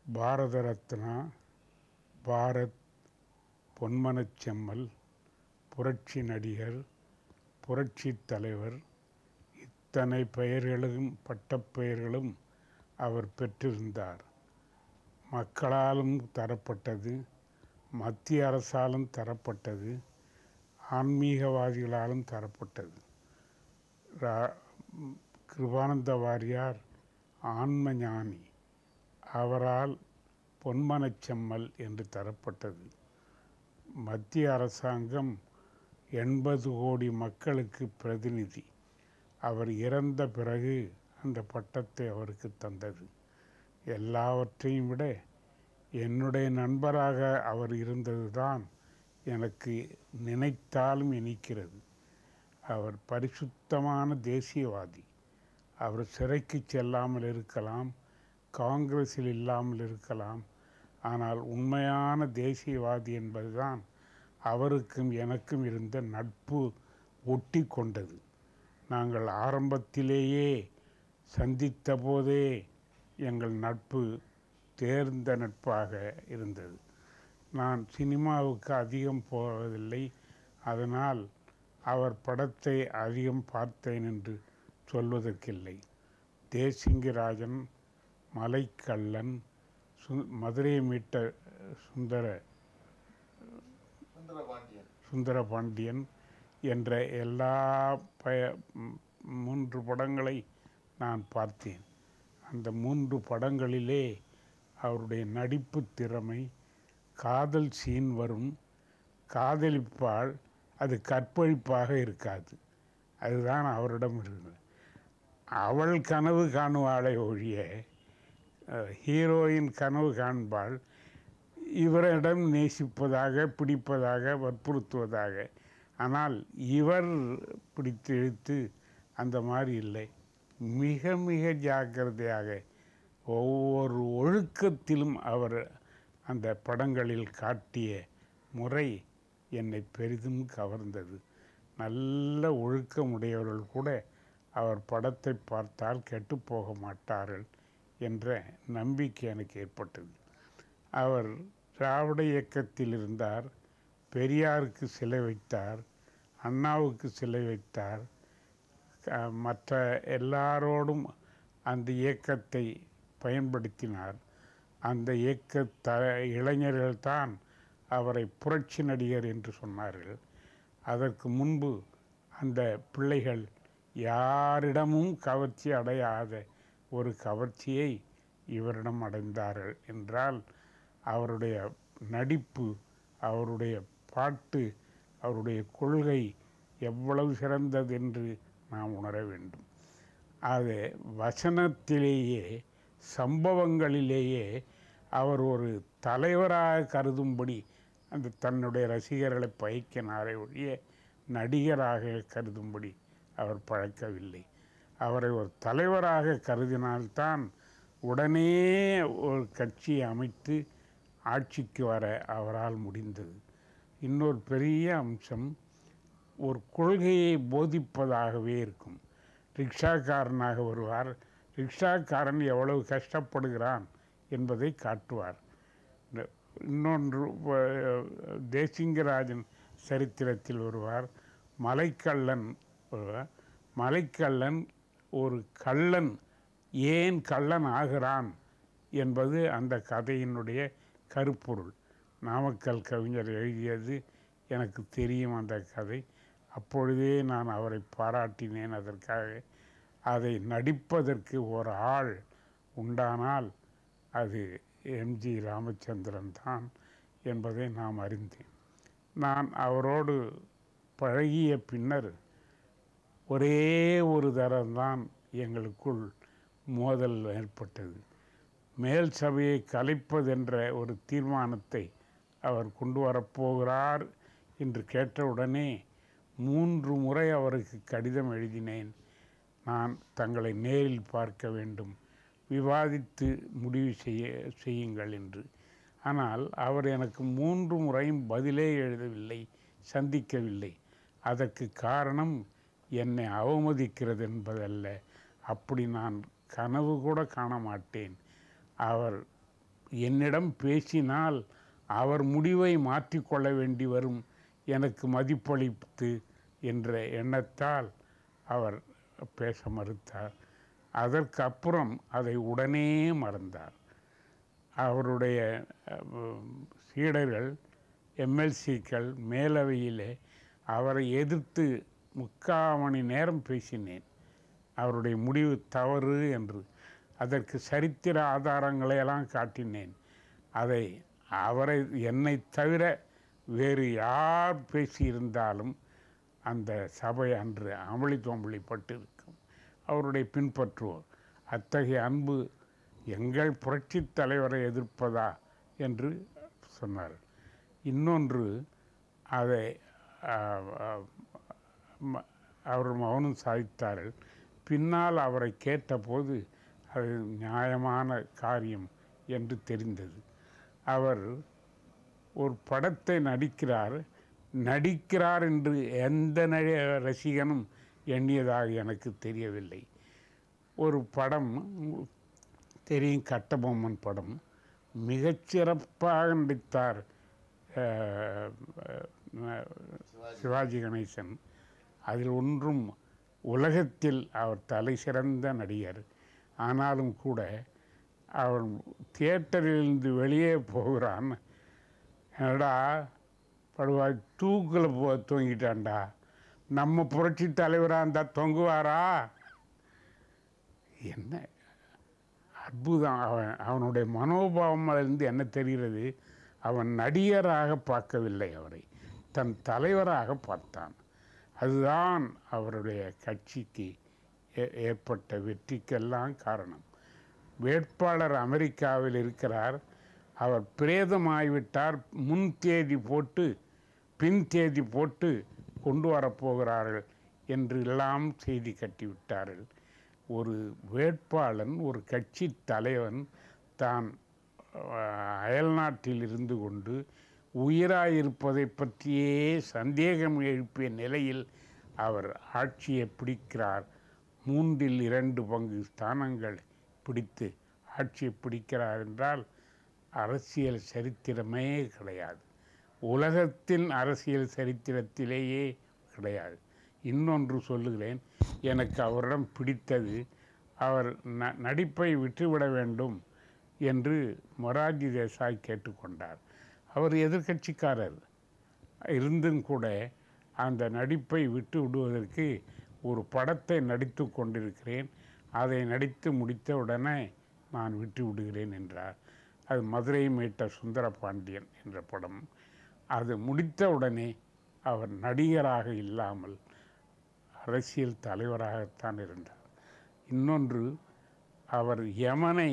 பாரத ரத்னா பாரத் பொன்மனச் செம்மல் புரட்சி நடிகர் புரட்சி தலைவர் இத்தனை பெயர்களும் பட்டப்பெயர்களும் அவர் பெற்றிருந்தார் மக்களாலும் தரப்பட்டது மத்திய அரசாலும் தரப்பட்டது ஆன்மீகவாதிகளாலும் தரப்பட்டது ரா- கிருபானந்த வாரியார் ஆன்ம ஞானி அவரால் பொன்மனச் செம்மல் என்று தரப்பட்டது மத்திய அரசாங்கம் எண்பது கோடி மக்களுக்கு பிரதிநிதி அவர் இறந்த பிறகு அந்த பட்டத்தை அவருக்கு தந்தது எல்லாவற்றையும் விட என்னுடைய நண்பராக அவர் இருந்ததுதான் எனக்கு நினைத்தாலும் இனிக்கிறது அவர் பரிசுத்தமான தேசியவாதி அவர் சிறைக்கு செல்லாமல் இருக்கலாம் காங்கிரஸில் இல்லாமல் இருக்கலாம் ஆனால் உண்மையான தேசியவாதி என்பதுதான் அவருக்கும் எனக்கும் இருந்த நட்பு ஒட்டி கொண்டது நாங்கள் ஆரம்பத்திலேயே சந்தித்த போதே எங்கள் நட்பு தேர்ந்த நட்பாக இருந்தது நான் சினிமாவுக்கு அதிகம் போவதில்லை அதனால் அவர் படத்தை அதிகம் பார்த்தேன் என்று சொல்வதற்கில்லை தேசிங்கராஜன் மலைக்கள்ளன் சு மதுரையை மீட்ட சுந்தர சுந்தரபாண்டியன் சுந்தரபாண்டியன் என்ற எல்லா பய ம், மூன்று படங்களை நான் பார்த்தேன் அந்த மூன்று படங்களிலே அவருடைய நடிப்பு திறமை காதல் சீன் வரும் காதலிப்பால் அது கற்பழிப்பாக இருக்காது அதுதான் அவரிடம் இருந்தது அவள் கனவு காணுவாளை ஒழிய அஹ், ஹீரோயின் கனவு காண்பாள் இவரிடம் நேசிப்பதாக பிடிப்பதாக வற்புறுத்துவதாக ஆனால் இவர் பிடித்து இழுத்து அந்த மாதிரி இல்லை மிக மிக ஜாக்கிரதையாக ஒவ்வொரு ஒழுக்கத்திலும் அவர் அந்த படங்களில் காட்டிய முறை என்னை பெரிதும் கவர்ந்தது நல்ல ஒழுக்கமுடையவர்கள் கூட அவர் படத்தை பார்த்தால் கெட்டுப்போக மாட்டார்கள் என்ற நம்பிக்கை எனக்கு ஏற்பட்டது அவர் திராவிட இயக்கத்தில் இருந்தார் பெரியாருக்கு சிலை வைத்தார் அண்ணாவுக்கு சிலை வைத்தார் க- மற்ற எல்லாரோடும் அந்த இயக்கத்தை பயன்படுத்தினார் அந்த இயக்க த இளைஞர்கள்தான் அவரை புரட்சி நடிகர் என்று சொன்னார்கள் அதற்கு முன்பு அந்த பிள்ளைகள் யாரிடமும் கவர்ச்சி அடையாத ஒரு கவர்ச்சியை இவரிடம் அடைந்தார்கள் என்றால் அவருடைய நடிப்பு அவருடைய பாட்டு அவருடைய கொள்கை எவ்வளவு சிறந்தது என்று நாம் உணர வேண்டும் அது வசனத்திலேயே சம்பவங்களிலேயே அவர் ஒரு தலைவராக கருதும்படி அந்த தன்னுடைய ரசிகர்களை பயக்கினாரே ஒழிய நடிகராக கருதும்படி அவர் பழக்கவில்லை அவரை ஒரு தலைவராக கருதினால்தான் உடனே ஒரு கட்சியை அமைத்து ஆட்சிக்கு வர அவரால் முடிந்தது இன்னொரு பெரிய அம்சம் ஒரு கொள்கையை போதிப்பதாகவே இருக்கும் ரிக்ஷாக்காரனாக வருவார் ரிக்ஷாக்காரன் எவ்வளவு கஷ்டப்படுகிறான் என்பதை காட்டுவார் இந்த இன்னொன்று வ- தேசிங்கராஜன் சரித்திரத்தில் வருவார் மலைக்கள்ளன் வருவார் மலைக்கள்ளன் ஒரு கள்ளன் ஏன் கள்ளன் ஆகிறான் என்பது அந்த கதையினுடைய கருப்பொருள் நாமக்கல் கவிஞர் எழுதியது எனக்கு தெரியும் அந்த கதை அப்பொழுதே நான் அவரை பாராட்டினேன் அதற்காக அதை நடிப்பதற்கு ஒரு ஆள் உண்டானால் அது எம்ஜி ராமச்சந்திரன் தான் என்பதை நாம் அறிந்தேன் நான் அவரோடு பழகிய பின்னர் ஒரே ஒரு தரம்தான் எங்களுக்குள் மோதல் ஏற்பட்டது மேல் சபையை கலைப்பதென்ற ஒரு தீர்மானத்தை அவர் கொண்டு வரப்போகிறார் என்று கேட்டவுடனே மூன்று முறை அவருக்கு கடிதம் எழுதினேன் நான் தங்களை நேரில் பார்க்க வேண்டும் விவாதித்து முடிவு செய்ய செய்யுங்கள் என்று ஆனால் அவர் எனக்கு மூன்று முறையும் பதிலே எழுதவில்லை சந்திக்கவில்லை அதற்கு காரணம் என்னை அவமதிக்கிறது என்பதல்ல அப்படி நான் கனவு கூட காண மாட்டேன் அவர் என்னிடம் பேசினால் அவர் முடிவை மாற்றிக்கொள்ள வேண்டி வரும் எனக்கு மதிப்பளித்து என்ற எண்ணத்தால் அவர் பேச மறுத்தார் அதற்கு அப்புறம் அதை உடனே மறந்தார் அவருடைய அஹ், சீடர்கள் எம்எல்சிக்கள் மேலவையிலே அவரை எதிர்த்து முக்கால் மணி நேரம் பேசினேன் அவருடைய முடிவு தவறு என்று அதற்கு சரித்திர ஆதாரங்களை எல்லாம் காட்டினேன் அதை அவரை என்னை தவிர வேறு யார் பேசியிருந்தாலும் அந்த சபை அன்று அமளி தோம்பலிப்பட்டிருக்கும் அவருடைய பின்பற்றுவோர் அத்தகைய அன்பு எங்கள் புரட்சித் தலைவரை எதிர்ப்பதா என்று சொன்னார் இன்னொன்று அதை ஆ, ஆ, ம- அவர் மௌனம் சாதித்தார்கள் பின்னால் அவரை கேட்டபோது அது நியாயமான காரியம் என்று தெரிந்தது அவர் ஒரு படத்தை நடிக்கிறார் நடிக்கிறார் என்று எந்த நடி- ரசிகனும் எண்ணியதாக எனக்கு தெரியவில்லை ஒரு படம் தெரியும் கட்டபொம்மன் படம் மிகச்சிறப்பாக நடித்தார் அஹ், அஹ், சிவாஜி கணேசன் அதில் ஒன்றும் உலகத்தில் அவர் தலை சிறந்த நடிகர் ஆனாலும் கூட அவன் தியேட்டரிலிருந்து வெளியே போகிறான் என்னடா படுவாய் தூக்கில் போ தூங்கிட்டான்டா நம்ம புரட்சி தலைவராக இருந்தால் தொங்குவாரா என்ன அற்புதம் அவன் அவனுடைய மனோபாவமிலிருந்து என்ன தெரிகிறது அவன் நடிகராக பார்க்கவில்லை அவரை தன் தலைவராக பார்த்தான் அதுதான் அவருடைய கட்சிக்கு ஏ- ஏற்பட்ட வெற்றிக்கெல்லாம் காரணம் வேட்பாளர் அமெரிக்காவில் இருக்கிறார் அவர் பிரேதமாகிவிட்டார் முன் தேதி போட்டு பின் தேதி போட்டு கொண்டு வரப்போகிறார்கள் என்று எல்லாம் செய்தி கட்டிவிட்டார்கள் ஒரு வேட்பாளன் ஒரு கட்சி தலைவன் தான் அஹ், அயல்நாட்டில் இருந்து கொண்டு உயிராயிருப்பதை பற்றியே சந்தேகம் எழுப்பிய நிலையில் அவர் ஆட்சியை பிடிக்கிறார் மூன்றில் இரண்டு பங்கு ஸ்தானங்கள் பிடித்து ஆட்சியை பிடிக்கிறார் என்றால் அரசியல் சரித்திரமே கிடையாது உலகத்தின் அரசியல் சரித்திரத்திலேயே கிடையாது இன்னொன்று சொல்லுகிறேன் எனக்கு அவரிடம் பிடித்தது அவர் ந நடிப்பை விட்டுவிட வேண்டும் என்று மொரார்ஜி தேசாய் கேட்டுக்கொண்டார் அவர் எதிர்க்கட்சிக்காரர் இருந்தும் கூட அந்த நடிப்பை விட்டு விடுவதற்கு ஒரு படத்தை நடித்து கொண்டிருக்கிறேன் அதை நடித்து முடித்த உடனே நான் விட்டு விடுகிறேன் என்றார் அது மதுரை மீட்ட சுந்தர பாண்டியன் என்ற படம் அது முடித்த உடனே அவர் நடிகராக இல்லாமல் அரசியல் தலைவராகத்தான் இருந்தார் இன்னொன்று அவர் யமனை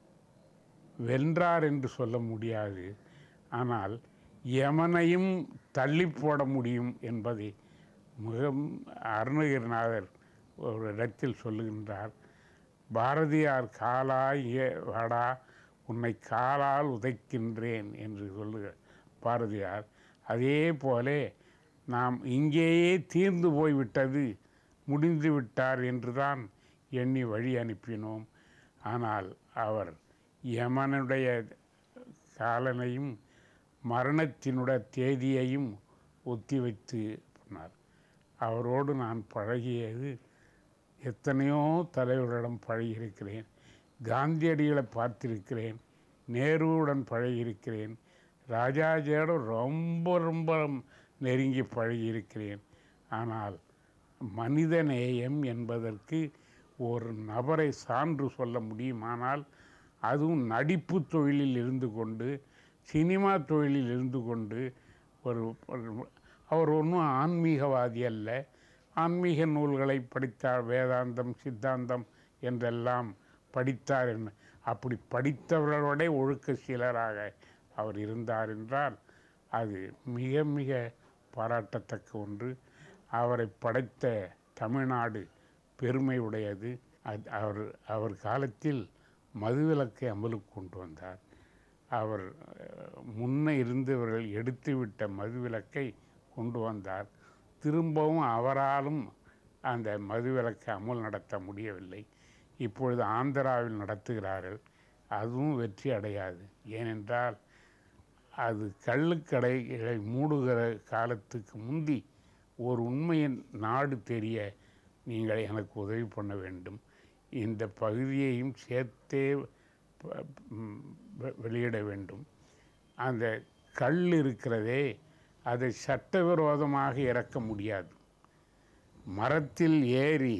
வென்றார் என்று சொல்ல முடியாது ஆனால் யமனையும் தள்ளி போட முடியும் என்பதை மிக அருணகிரிநாதர் ஒரு இடத்தில் சொல்லுகின்றார் பாரதியார் காலாய் ஏ- வாடா உன்னை காலால் உதைக்கின்றேன் என்று சொல்லுக பாரதியார் அதே போலே நாம் இங்கேயே தீர்ந்து போய்விட்டது முடிந்து விட்டார் என்றுதான் எண்ணி வழி அனுப்பினோம் ஆனால் அவர் யமனுடைய காலனையும் மரணத்தினுடைய தேதியையும் ஒத்தி வைத்து சொன்னார் அவரோடு நான் பழகியது எத்தனையோ தலைவர்களிடம் பழகியிருக்கிறேன் காந்தியடிகளை பார்த்திருக்கிறேன் நேருவுடன் பழகியிருக்கிறேன் ராஜாஜியோடு ரொம்ப ரொம்ப நெருங்கி பழகியிருக்கிறேன் ஆனால் மனித நேயம் என்பதற்கு ஒரு நபரை சான்று சொல்ல முடியுமானால் அதுவும் நடிப்பு தொழிலில் இருந்து கொண்டு சினிமா தொழிலில் இருந்து கொண்டு ஒரு ஒரு- அவர் ஒன்றும் ஆன்மீகவாதி அல்ல ஆன்மீக நூல்களை படித்தார் வேதாந்தம் சித்தாந்தம் என்றெல்லாம் படித்தார் என்ன அப்படி படித்தவர்களோட ஒழுக்க சீலராக அவர் இருந்தார் என்றால் அது மிக மிக பாராட்டத்தக்க ஒன்று அவரை படைத்த தமிழ்நாடு பெருமை உடையது அது அவர் அவர் காலத்தில் மதுவிலக்கை அமலுக்கு கொண்டு வந்தார் அவர் அஹ், முன்ன இருந்தவர்கள் எடுத்துவிட்ட மதுவிலக்கை கொண்டு வந்தார் திரும்பவும் அவராலும் அந்த மதுவிலக்கை அமல் நடத்த முடியவில்லை இப்பொழுது ஆந்திராவில் நடத்துகிறார்கள் அதுவும் வெற்றி அடையாது ஏனென்றால் அது கள்ளுக்கடைகளை மூடுகிற காலத்துக்கு முந்தி ஒரு உண்மையின் நாடு தெரிய நீங்கள் எனக்கு உதவி பண்ண வேண்டும் இந்த பகுதியையும் சேர்த்தே ப- ம், வெ- வெளியிட வேண்டும் அந்த கல் இருக்கிறதே அதை சட்டவிரோதமாக இறக்க முடியாது மரத்தில் ஏறி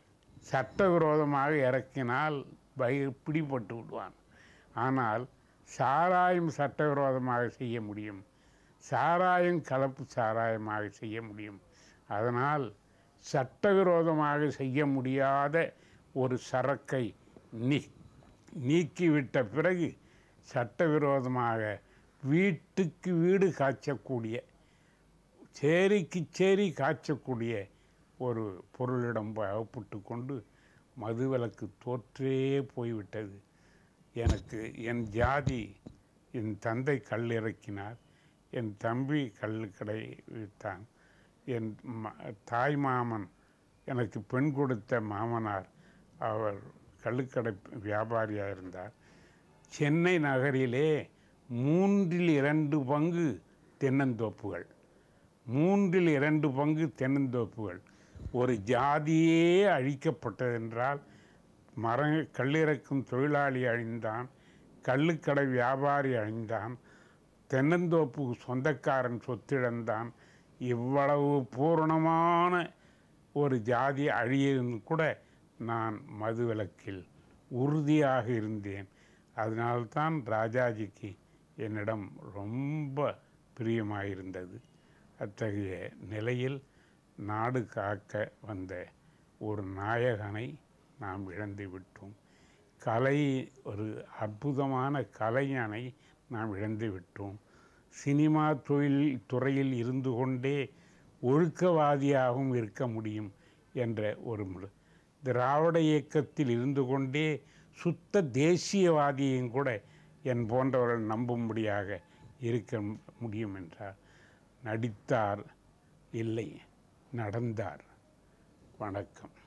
சட்டவிரோதமாக இறக்கினால் பய பிடிபட்டு விடுவான் ஆனால் சாராயம் சட்டவிரோதமாக செய்ய முடியும் சாராயம் கலப்பு சாராயமாக செய்ய முடியும் அதனால் சட்டவிரோதமாக செய்ய முடியாத ஒரு சரக்கை நீ நீக்கிவிட்ட பிறகு சட்டவிரோதமாக வீட்டுக்கு வீடு காய்ச்சக்கூடிய சேரிக்கு சேரி காய்ச்சக்கூடிய ஒரு பொருளிடம் அகப்பட்டு கொண்டு மதுவிலக்கு தோற்றே போய்விட்டது எனக்கு என் ஜாதி என் தந்தை கல் இறக்கினார் என் தம்பி கள்ளுக்கடை விற்றான் என் ம தாய் மாமன் எனக்கு பெண் கொடுத்த மாமனார் அவர் கள்ளுக்கடை வியாபாரியாக இருந்தார் சென்னை நகரிலே மூன்றில் இரண்டு பங்கு தென்னந்தோப்புகள் மூன்றில் இரண்டு பங்கு தென்னந்தோப்புகள் ஒரு ஜாதியே அழிக்கப்பட்டதென்றால் மர கல்லிறக்கும் தொழிலாளி அழிந்தான் கள்ளுக்கடை வியாபாரி அழிந்தான் தென்னந்தோப்பு சொந்தக்காரன் சொத்திழந்தான் இவ்வளவு பூரணமான ஒரு ஜாதி அழியன்னு கூட நான் மதுவிலக்கில் உறுதியாக இருந்தேன் அதனால்தான் ராஜாஜிக்கு என்னிடம் ரொம்ப பிரியமாயிருந்தது அத்தகைய நிலையில் நாடு காக்க வந்த ஒரு நாயகனை நாம் இழந்து விட்டோம் கலை ஒரு அற்புதமான கலைஞனை நாம் இழந்து விட்டோம் சினிமா தொழில் துறையில் இருந்து கொண்டே ஒழுக்கவாதியாகவும் இருக்க முடியும் என்ற ஒரு மு- திராவிட இயக்கத்தில் இருந்து கொண்டே சுத்த தேசியவாதியையும் கூட என் போன்றவர்கள் நம்பும்படியாக இருக்க முடியும் என்றார் நடித்தார் இல்லை நடந்தார் வணக்கம்